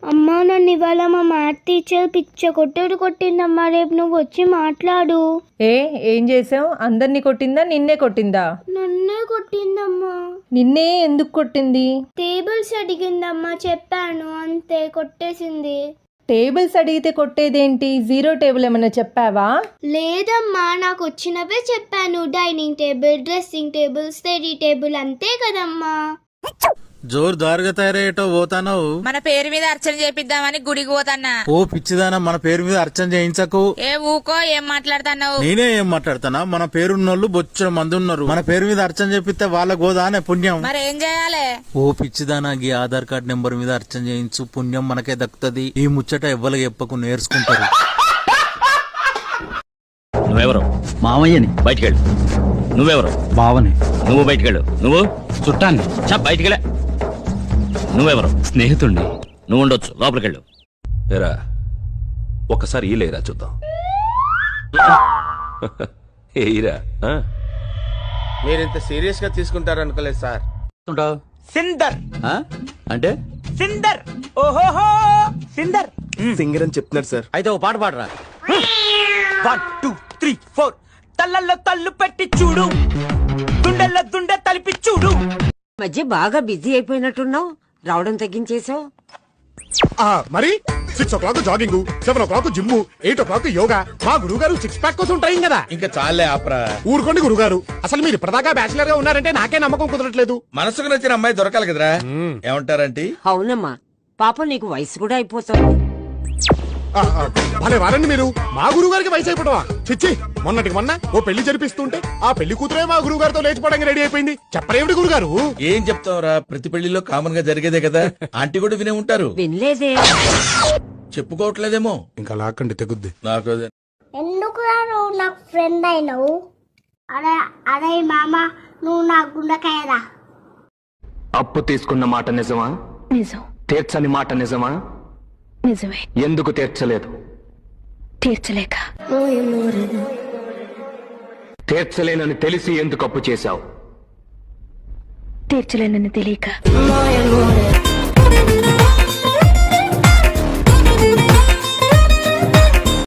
అమ్మా నన్ను ఇవాళ మా మ్యాథ్ టీచర్ పిచ్చ కొట్టుడు కొట్టిందమ్మా రేపు నువ్వు వచ్చి మాట్లాడు ఏ ఏం చేసావు అందరినీ కొట్టిందా నిన్నే కొట్టిందా నన్నే కొట్టిందమ్మా నిన్నే ఎందుకు కొట్టింది టేబుల్స్ అడిగిందమ్మా చెప్పాను అంతే కొట్టేసింది టేబుల్స్ అడిగితే కొట్టేదేంటి జీరో టేబుల్ ఏమైనా చెప్పావా లేదమ్మా నాకు వచ్చినవే చెప్పాను dining table dressing table study table అంతే కదమ్మా జోరు దారుగా తయారయ్యేటో పోతానవు మన పేరు మీద అర్చన చేపిద్దామని గుడికి పోతన్నా ఓ పిచ్చిదానా మన పేరు మీద అర్చన చేయించకు ఏ ఊకో ఏం మాట్లాడుతున్నావు నేనే ఏం మాట్లాడతానా మన పేరున్నోళ్ళు బొచ్చిన మంది ఉన్నారు మన పేరు మీద అర్చన చెప్పిస్తే వాళ్ళ గోదానే పుణ్యం మరి ఏం చేయాలి ఓ పిచ్చిదానా గీ ఆధార్ కార్డ్ నెంబర్ మీద అర్చన చేయించు పుణ్యం మనకే దక్కుతుంది ఈ ముచ్చట ఎవ్వరికి చెప్పకు నేర్చుకుంటారు నువ్వెవరు మామయ్యని బయటికెళ్ళు నువ్వెవరు బావని నువ్వు బయటికెళ్ళు నువ్వు చుట్టాన్ని చా బయటికెళ్ళ నువ్వెవరు స్నేహితుణ్ణి నువ్వు ఉండొచ్చు లోపలికెళ్ళు ఏరా ఒక్కసారి ఈ లేరా చూద్దాం ఏయిరా ఆ? మీరింత సీరియస్ గా తీసుకుంటారనుకోలేదు సార్ ఉంటావు సిందర్ ఆ? అంటే సిందర్ ఓహోహో సిందర్ సింగర్ అని చెప్తున్నారు సార్ అయితే ఓ పాట పాడరా వన్ టూ త్రీ ఫోర్ తల్లల్లో తల్లు పెట్టి చూడు దుండెల్లో దుండె తలిపి చూడు మధ్య బాగా బిజీ అయిపోయినట్టున్నావు రావడం తగ్గించేసావు మరి six o'clock jogging seven o'clock gym eight o'clock yoga మా గురువు గారు సిక్స్ ప్యాక్ కోసం టైం కదా ఇంకా చాలే ఆపరా ఊరుకోండి గురువు గారు అసలు మీరు ఇప్పటిదాకా బ్యాచిలర్ గా ఉన్నారంటే నాకే నమ్మకం కుదరట్లేదు మనసుకు నచ్చిన అమ్మాయి దొరకాలి కదరా ఏమంటారంటే అవునమ్మా పాపం నీకు వయసు కూడా అయిపోతుంది ఆ, ఆ, భలే వారండి మీరు మా గురువు గారికి వయసు అయిపోవటమా చిచ్చి మొన్నటికి మొన్న ఓ పెళ్లి జరిపిస్తుంటే ఆ పెళ్లి కూతురే మా గురువు గారితో లేచిపోవడానికి రెడీ అయిపోయింది చెప్పరేమిటి గురుగారు ఏం చెప్తావురా ప్రతి పెళ్లిలో కామన్ గా జరిగేదే కదా ఆంటీ కూడా వినే ఉంటారు వినలేదే చెప్పుకోవట్లేదేమో ఇంకా లాక్కండి తెగుద్ది నాకు అదే. ఎందుకు నువ్వు నాకు ఫ్రెండ్ అయినావు అరే అరే మామ నువ్వు నా గుండెకాయరా అప్పు తీసుకున్న మాట నిజమా నిజం తీర్చని మాట నిజమా నిజమే ఎందుకు తీర్చలేదు తీర్చలేక తీర్చలేనని తెలిసి ఎందుకు అప్పు చేశావు తీర్చలేనని తెలియక